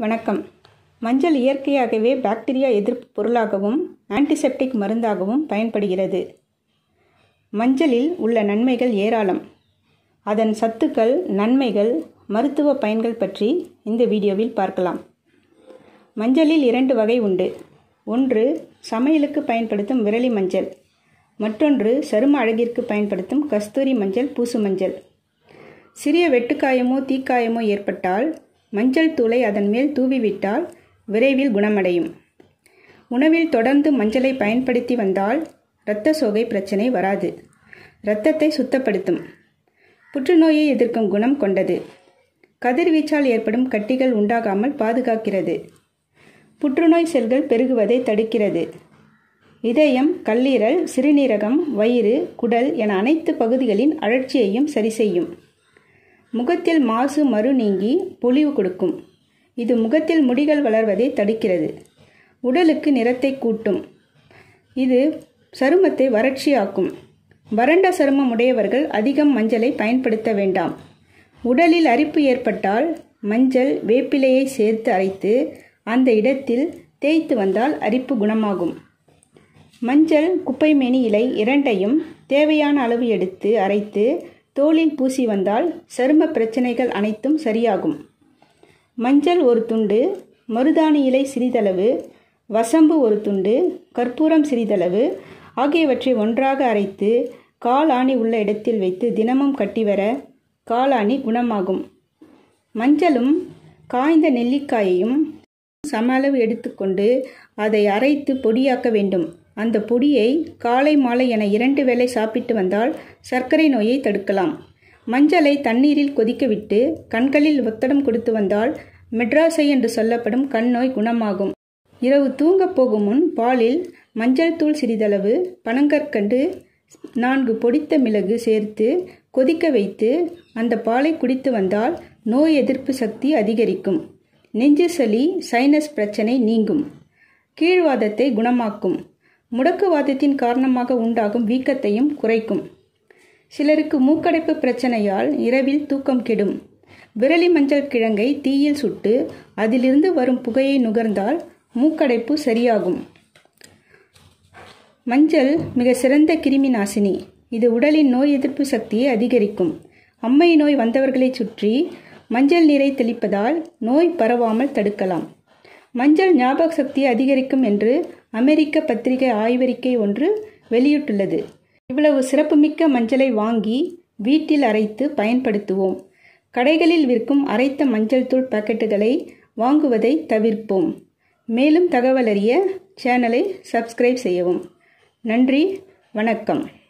வணக்கம் மஞ்சள் இயற்கையாகவே பாக்டீரியா எதிர்ப்பு பொருளாகவும் ஆன்டிசெப்டிக் மருந்தாகவும் பயன்படுகிறது மஞ்சளில் உள்ள நன்மைகள் ஏராளம் அதன் சத்துக்கள் நன்மைகள் மருத்துவ பயன்கள் பற்றி இந்த வீடியோவில் பார்க்கலாம் மஞ்சளில் இரண்டு வகை உண்டு ஒன்று சமையலுக்கு பயன்படுத்தும் விரலி மஞ்சள் மற்றொன்று சரும அழகிற்கு பயன்படுத்தும் கஸ்தூரி மஞ்சள் பூசு மஞ்சள் சிறிய வெட்டுக்காயமோ தீக்காயமோ ஏற்பட்டால் மஞ்சள் தூளை அதன் மேல் தூவிவிட்டால் விரைவில் குணமடையும் உணவில் தொடர்ந்து மஞ்சளை பயன்படுத்தி வந்தால் இரத்த சோகை பிரச்சனை வராது இரத்தத்தை சுத்தப்படுத்தும் புற்றுநோயை எதிர்க்கும் குணம் கொண்டது கதிர்வீச்சால் ஏற்படும் கட்டிகள் உண்டாகாமல் பாதுகாக்கிறது புற்றுநோய் செல்கள் பெருகுவதை தடுக்கிறது இதயம் கல்லீரல் சிறுநீரகம் வயிறு குடல் என அனைத்து பகுதிகளின் அழற்சியையும் சரி செய்யும் முகத்தில் மாசு மறு நீங்கி பொலிவு கொடுக்கும் இது முகத்தில் முடிகள் வளர்வதை தடுக்கிறது உடலுக்கு நிறத்தை கூட்டும் இது சருமத்தை வறட்சியாக்கும் வறண்ட சருமம் உடையவர்கள் அதிகம் மஞ்சளை பயன்படுத்த வேண்டாம் உடலில் அரிப்பு ஏற்பட்டால் மஞ்சள் வேப்பிலையை சேர்த்து அரைத்து அந்த இடத்தில் தேய்த்து வந்தால் அரிப்பு குணமாகும் மஞ்சள் குப்பைமேனி இலை இரண்டையும் தேவையான அளவு எடுத்து அரைத்து தோலில் பூசி வந்தால் சரும பிரச்சனைகள் அனைத்தும் சரியாகும் மஞ்சள் ஒரு துண்டு மருதாணி இலை சிறிதளவு வசம்பு ஒரு துண்டு கற்பூரம் சிறிதளவு ஆகியவற்றை ஒன்றாக அரைத்து காலாணி உள்ள இடத்தில் வைத்து தினமும் கட்டி வர காலாணி குணமாகும் மஞ்சளும் காய்ந்த நெல்லிக்காயையும் சம அளவு எடுத்துக்கொண்டு அதை அரைத்து பொடியாக்க வேண்டும் அந்த பொடியை காலை மாலை என இரண்டு வேளை சாப்பிட்டு வந்தால் சர்க்கரை நோயை தடுக்கலாம் மஞ்சளை தண்ணீரில் கொதிக்க விட்டு கண்களில் ஒத்தடம் கொடுத்து வந்தால் மெட்ராசை என்று சொல்லப்படும் கண் நோய் குணமாகும் இரவு தூங்கப் போகும் முன் பாலில் மஞ்சள் தூள் சிறிதளவு பனங்கற்கண்டு நான்கு பொடித்த மிளகு சேர்த்து கொதிக்க வைத்து அந்த பாலை குடித்து வந்தால் நோய் எதிர்ப்பு சக்தி அதிகரிக்கும் நெஞ்சு சளி சைனஸ் பிரச்சனை நீங்கும் கீழ்வாதத்தை குணமாக்கும் முடக்குவாதத்தின் காரணமாக உண்டாகும் வீக்கத்தையும் குறைக்கும் சிலருக்கு மூக்கடைப்பு பிரச்சனையால் இரவில் தூக்கம் கெடும் விரலி மஞ்சள் கிழங்கை தீயில் சுட்டு அதிலிருந்து வரும் புகையை நுகர்ந்தால் மூக்கடைப்பு சரியாகும் மஞ்சள் மிக சிறந்த கிருமி நாசினி இது உடலின் நோய் எதிர்ப்பு சக்தியை அதிகரிக்கும் அம்மை நோய் வந்தவர்களை சுற்றி மஞ்சள் நீரை தெளிப்பதால் நோய் பரவாமல் தடுக்கலாம் மஞ்சள் ஞாபக சக்தியை அதிகரிக்கும் என்று அமெரிக்க பத்திரிகை ஆய்வறிக்கை ஒன்று வெளியிட்டுள்ளது இவ்வளவு சிறப்புமிக்க மஞ்சளை வாங்கி வீட்டில் அரைத்து பயன்படுத்துவோம் கடைகளில் விற்கும் அரைத்த மஞ்சள் தூள் பாக்கெட்டுகளை வாங்குவதை தவிர்ப்போம் மேலும் தகவல் அறிய சேனலை சப்ஸ்கிரைப் செய்யவும் நன்றி வணக்கம்